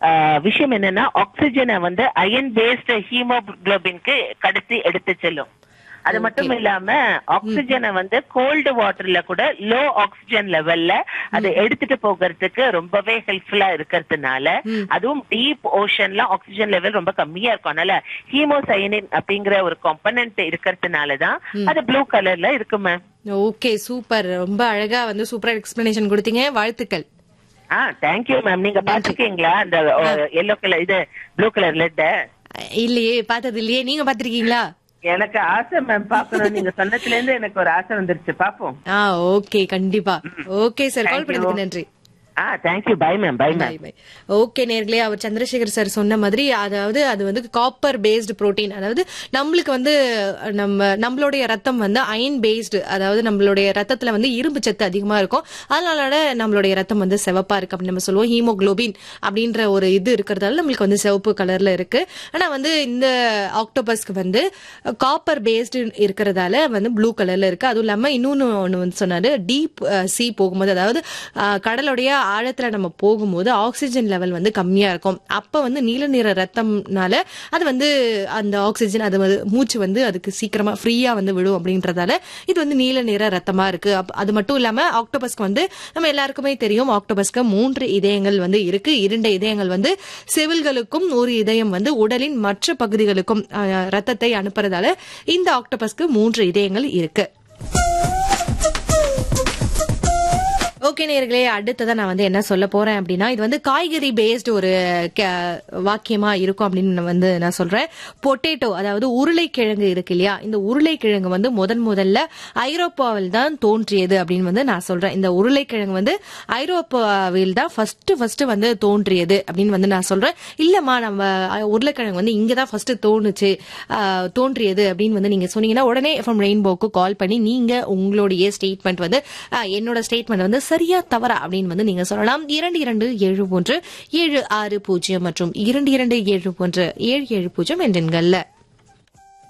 ஆஹ், விஷயம் என்னன்னா ஆக்சிஜனை வந்து அயன் பேஸ்ட் ஹீமோகுளோபின்க்கு கடத்தி எடுத்து செல்லும் அது மட்டும் இல்லாம ஆக்சிஜனை வந்து கோல்டு வாட்டர்ல கூட லோ ஆக்சிஜன் லெவல்ல அதை எடுத்துட்டு போகிறதுக்கு ரொம்பவே ஹெல்ப்ஃபுல்லா இருக்கிறதுனால அதுவும் டீப் ஓஷன்ல ஆக்சிஜன் லெவல் ரொம்ப கம்மியா இருக்கும் அதனால ஹீமோசைனின் அப்படிங்கிற ஒரு காம்பனன்ட் இருக்கிறதுனால தான் அது ப்ளூ கலர்ல இருக்கு மேம் ஓகே சூப்பர் ரொம்ப அழகா வந்து சூப்பரா எக்ஸ்பிளனேஷன் கொடுத்தீங்க வாழ்த்துக்கள் ஆ தேங்க்யூ மேம் நீங்க பாத்துருக்கீங்களா அந்த எல்லோ கலர் இது ப்ளூ கலர் லெட்ட இல்லையே பார்த்தது இல்லையே நீங்க பாத்திருக்கீங்களா எனக்கு ஆசை மேம் பாக்கணும் நீங்க சொன்னதுல இருந்து எனக்கு ஒரு ஆசை வந்துருச்சு பாப்போம் ஆ ஓகே கண்டிப்பா okay sir call Thank you. பண்ணதுக்கு நன்றி ஆ thank you bye ma'am bye ma'am bye bye okay நேர்களே அவர் சந்திரசேகர் சார் சொன்ன மாதிரி அதாவது அது வந்து காப்பர் பேஸ்டு புரோட்டீன் அதாவது நம்மளுக்கு வந்து நம்ம நம்மளுடைய ரத்தம் வந்து அயன் பேஸ்டு அதாவது நம்மளுடைய ரத்தத்துல வந்து இரும்பு சத்து அதிகமா இருக்கும் அதனால நம்மளுடைய ரத்தம் வந்து சிவப்பா இருக்கு அப்படின்னு நம்ம சொல்லுவோம் ஹீமோகுளோபின் அப்படின்ற ஒரு இது இருக்கிறதால நம்மளுக்கு வந்து சிவப்பு கலர்ல இருக்கு ஆனா வந்து இந்த ஆக்டோபஸ்க்கு வந்து காப்பர் பேஸ்டு இருக்கிறதால வந்து ப்ளூ கலர்ல இருக்கு அதுவும் இல்லாம இன்னொன்னு ஒண்ணு வந்து சொன்னாரு டீப் சி போகும்போது அதாவது அஹ், கடலுடைய ஆழத்துல நம்ம போகும்போது ஆக்சிஜன் லெவல் வந்து கம்மியா இருக்கும் அப்ப வந்து நீல நிற ரத்தம்னால அது வந்து அந்த ஆக்சிஜன் அது வந்து மூச்சு வந்து அதுக்கு சீக்கிரமா ஃப்ரீயா வந்து விடும் அப்படின்றதால இது வந்து நீல நிற ரத்தமா இருக்கு அப்ப- அது மட்டும் இல்லாம ஆக்டோபஸ்க்கு வந்து நம்ம எல்லாருக்குமே தெரியும் ஆக்டோபஸ்க்கு மூன்று இதயங்கள் வந்து இருக்கு இரண்டு இதயங்கள் வந்து செவில்களுக்கும் ஒரு இதயம் வந்து உடலின் மற்ற பகுதிகளுக்கும் அஹ், ரத்தத்தை அனுப்புறதால இந்த ஆக்டோபஸ்க்கு மூன்று இதயங்கள் இருக்கு ஓகே நேர்களே அடுத்ததா நான் வந்து என்ன சொல்ல போறேன் அப்படின்னா இது வந்து காய்கறி பேஸ்டு ஒரு க- வாக்கியமா இருக்கும் அப்படின்னு நான் வந்து நான் சொல்றேன் பொட்டேட்டோ அதாவது உருளைக்கிழங்கு இருக்கு இல்லையா இந்த உருளைக்கிழங்கு வந்து முதன் முதல்ல ஐரோப்பாவில் தான் தோன்றியது அப்படின்னு வந்து நான் சொல்றேன் இந்த உருளைக்கிழங்கு வந்து ஐரோப்பாவில் தான் ஃபர்ஸ்ட் ஃபர்ஸ்ட் வந்து தோன்றியது அப்படின்னு வந்து நான் சொல்றேன் இல்லம்மா நம்ம அஹ், உருளைக்கிழங்கு வந்து இங்க தான் ஃபர்ஸ்ட் தோணுச்சு அஹ், தோன்றியது அப்படின்னு வந்து நீங்க சொன்னீங்கன்னா உடனே எஃப்எம் ரெயின்போக்கு கால் பண்ணி நீங்க உங்களுடைய ஸ்டேட்மெண்ட் வந்து அஹ், என்னோட ஸ்டேட்மெண்ட் வந்து சரியா தவறா அப்படின்னு வந்து நீங்க சொல்லலாம் இரண்டு இரண்டு ஏழு ஒன்று ஏழு ஆறு பூஜ்ஜியம் மற்றும் இரண்டு இரண்டு ஏழு ஒன்று ஏழு ஏழு பூஜ்ஜியம் என்ற எண்கள்ல